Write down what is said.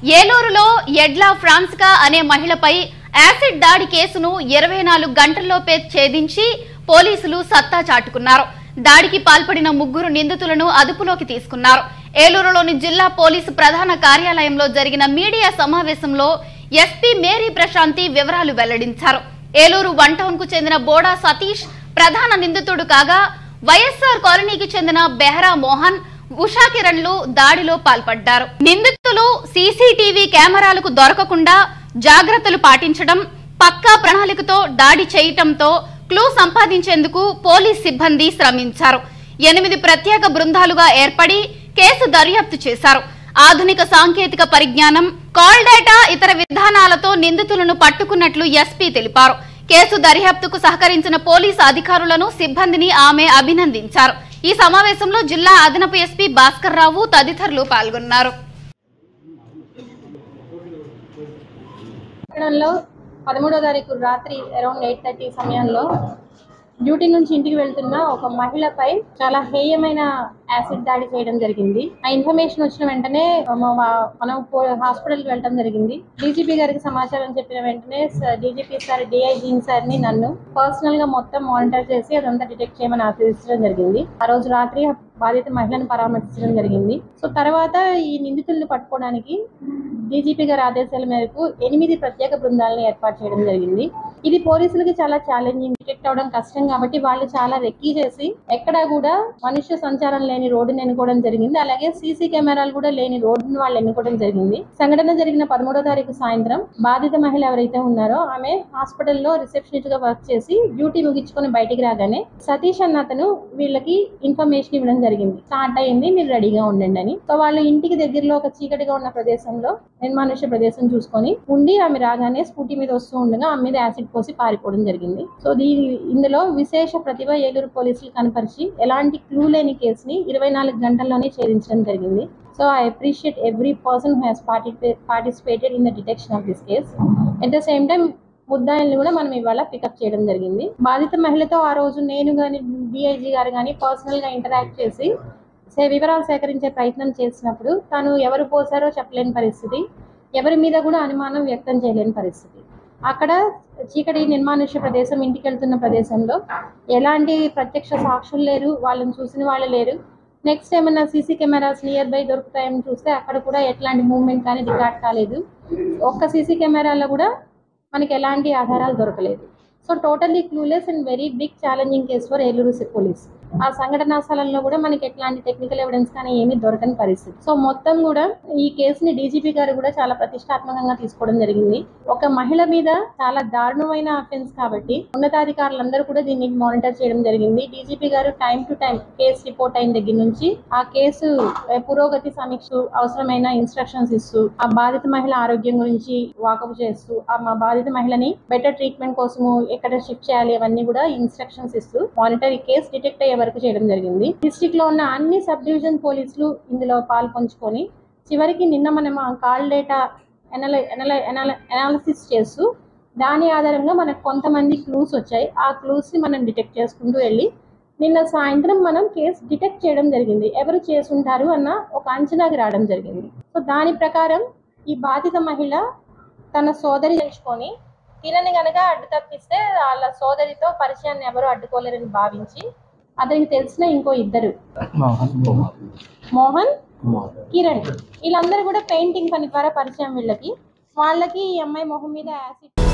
ఏలూరులో ఎడ్లా ఫ్రాన్స్కా అనే మహిళపై యాసిడ్ దాడి కేసును ఇరవై నాలుగు గంటల్లోపే ఛేదించి పోలీసులు సత్తా చాటుకున్నారు దాడికి పాల్పడిన ముగ్గురు నిందితులను అదుపులోకి తీసుకున్నారు ఏలూరులోని జిల్లా పోలీసు ప్రధాన కార్యాలయంలో జరిగిన మీడియా సమావేశంలో ఎస్పీ మేరీ ప్రశాంతి వివరాలు వెల్లడించారు ఏలూరు వన్ టౌన్ కు చెందిన బోడా సతీష్ ప్రధాన నిందితుడు కాగా వైఎస్ఆర్ కాలనీకి చెందిన బెహరా మోహన్ ఉషా కిరణ్లు దాడిలో పాల్పడ్డారు నిందితులు సీసీటీవీ కెమెరాలకు దొరకకుండా జాగ్రత్తలు పాటించడం పక్కా ప్రణాళికతో దాడి చేయటంతో క్లూ సంపాదించేందుకు పోలీస్ సిబ్బంది శ్రమించారు ఎనిమిది ప్రత్యేక బృందాలుగా ఏర్పడి కేసు దర్యాప్తు చేశారు ఆధునిక సాంకేతిక పరిజ్ఞానం కాల్ డేటా ఇతర విధానాలతో నిందితులను పట్టుకున్నట్లు ఎస్పీ తెలిపారు కేసు దర్యాప్తుకు సహకరించిన పోలీసు అధికారులను సిబ్బందిని ఆమె అభినందించారు ఈ సమావేశంలో జిల్లా అదనపు ఎస్పీ భాస్కర్ రావు తదితరులు పాల్గొన్నారు పట్టణంలో పదమూడో తారీఖు రాత్రి అరౌండ్ ఎయిట్ థర్టీ సమయంలో డ్యూటీ నుంచి ఇంటికి వెళ్తున్న ఒక మహిళపై చాలా హేయమైన యాసిడ్ దాడి చేయడం జరిగింది ఆ ఇన్ఫర్మేషన్ వచ్చిన వెంటనే మ- వా- మనం హాస్పిటల్కి వెళ్ళడం జరిగింది డీజీపీ గారికి సమాచారం చెప్పిన వెంటనే డీజీపీ సార్ డిఐజీ సార్ ని నన్ను పర్సనల్ గా మొత్తం మానిటర్ చేసి అదంతా డిటెక్ట్ చేయమని ఆదేశించడం జరిగింది ఆ రోజు రాత్రి బాధిత మహిళను పరామర్శించడం జరిగింది సో తర్వాత ఈ నిందితుల్ని పట్టుకోవడానికి డీజీపీ గారి ఆదేశాల మేరకు ఎనిమిది ప్రత్యేక బృందాలను ఏర్పాటు చేయడం జరిగింది ఇది పోలీసులకి చాలా ఛాలెంజింగ్ డిటెక్ట్ అవడం కష్టం కాబట్టి వాళ్ళు చాలా రెక్కీ చేసి ఎక్కడా కూడా మనుష్య సంచారం లేని రోడ్డుని ఎన్నుకోవడం జరిగింది అలాగే సీసీ కెమెరాలు కూడా లేని రోడ్డుని వాళ్ళు ఎన్నుకోవడం జరిగింది సంఘటన జరిగిన పదమూడో తారీఖు సాయంత్రం బాధిత మహిళ ఎవరైతే ఉన్నారో ఆమె హాస్పిటల్లో రిసెప్షనిస్ట్ గా వర్క్ చేసి డ్యూటీ ముగించుకొని బయటికి రాగానే సతీష్ అన్న అతను వీళ్ళకి ఇన్ఫర్మేషన్ ఇవ్వడం జరిగింది స్టార్ట్ అయింది మీరు రెడీగా ఉండండి అని సో వాళ్ళు ఇంటికి దగ్గరలో ఒక చీకటిగా ఉన్న ప్రదేశంలో నిర్మానుష్య ప్రదేశం చూసుకొని ఉండి ఆమె రాగానే స్కూటీ మీద వస్తూ ఉండగా ఆమె మీద యాసిడ్ పోసి పారిపోవడం జరిగింది సో దీని ఇందులో విశేష ప్రతిభ ఏలూరు పోలీసులు కనపరిచి ఎలాంటి క్లూ లేని కేసుని ఇరవై నాలుగు గంటల్లోనే ఛేదించడం జరిగింది so I appreciate every person who has participated in the detection of this case at the same time ముద్దాయిల్ని కూడా మనం ఇవాళ పికప్ చేయడం జరిగింది బాధిత మహిళతో ఆ రోజు నేను కానీ డిఐజీ గారు కానీ పర్సనల్ గా ఇంటరాక్ట్ చేసి సే- వివరాలు సేకరించే ప్రయత్నం చేసినప్పుడు తను ఎవరు పోసారో చెప్పలేని పరిస్థితి ఎవరి మీద కూడా అనుమానం వ్యక్తం చేయలేని పరిస్థితి అక్కడ చీకటి నిర్మానుష్య ప్రదేశం ఇంటికి వెళ్తున్న ప్రదేశంలో ఎలాంటి ప్రత్యక్ష సాక్షులు లేరు వాళ్ళని చూసిన వాళ్ళు లేరు నెక్స్ట్ ఏమైనా సీసీ కెమెరాస్ నియర్ బై దొరుకుతాయని చూస్తే అక్కడ కూడా ఎట్లాంటి మూవ్మెంట్ కానీ రికార్డ్ కాలేదు ఒక్క సీసీ కెమెరాలో కూడా మనకి ఎలాంటి ఆధారాలు దొరకలేదు so totally clueless and very big challenging case for Eluru police ఆ సంఘటనా స్థలంలో కూడా మనకి ఎట్లాంటి టెక్నికల్ ఎవిడెన్స్ కానీ ఏమీ దొరకని పరిస్థితి సో మొత్తం కూడా ఈ కేసుని డీజీపీ గారు కూడా చాలా ప్రతిష్టాత్మకంగా తీసుకోవడం జరిగింది ఒక మహిళ మీద చాలా దారుణమైన అఫెన్స్ కాబట్టి ఉన్నతాధికారులందరూ కూడా దీన్ని మానిటర్ చేయడం జరిగింది డీజీపీ గారు time to time case report అయిన దగ్గర నుంచి ఆ కేసు ఏ, పురోగతి సమీక్ష అవసరమైన ఇన్స్ట్రక్షన్స్ ఇస్తూ ఆ బాధిత మహిళ ఆరోగ్యం గురించి వాకప్ చేస్తూ ఆ మా బాధిత మహిళని బెటర్ ట్రీట్మెంట్ కోసము ఎక్కడ షిఫ్ట్ చేయాలి అవన్నీ కూడా ఇన్స్ట్రక్షన్స్ ఇస్తూ మానిటర్ ఈ కేసు డిటెక్ట్ అయ్యే వరకు చేయడం జరిగింది డిస్ట్రిక్ట్ లో ఉన్న అన్ని సబ్ డివిజన్ పోలీసులు ఇందులో పాల్పంచుకొని చివరికి నిన్న మనం ఆ కాల్ డేటా ఎనలై ఎనలై ఎనాలిసిస్ చేస్తూ దాని ఆధారంగా మనకు కొంతమంది క్లూస్ వచ్చాయి ఆ క్లూస్ ని మనం డిటెక్ట్ చేసుకుంటూ వెళ్ళి నిన్న సాయంత్రం మనం కేసు డిటెక్ట్ చేయడం జరిగింది ఎవరు చేసుంటారు అన్న ఒక అంచనాకి రావడం జరిగింది సో దాని ప్రకారం ఈ బాధిత మహిళ తన సోదరి తెలుసుకొని కిరణ్ గనక అడ్డు తప్పిస్తే వాళ్ళ సోదరితో పరిచయాన్ని ఎవరు అడ్డుకోలేరని భావించి అతనికి తెలిసిన ఇంకో ఇద్దరు మోహన్ కిరణ్ వీళ్ళందరూ కూడా పెయింటింగ్ పని ద్వారా పరిచయం వీళ్ళకి వాళ్ళకి ఈ అమ్మాయి మొహం మీద యాసిడ్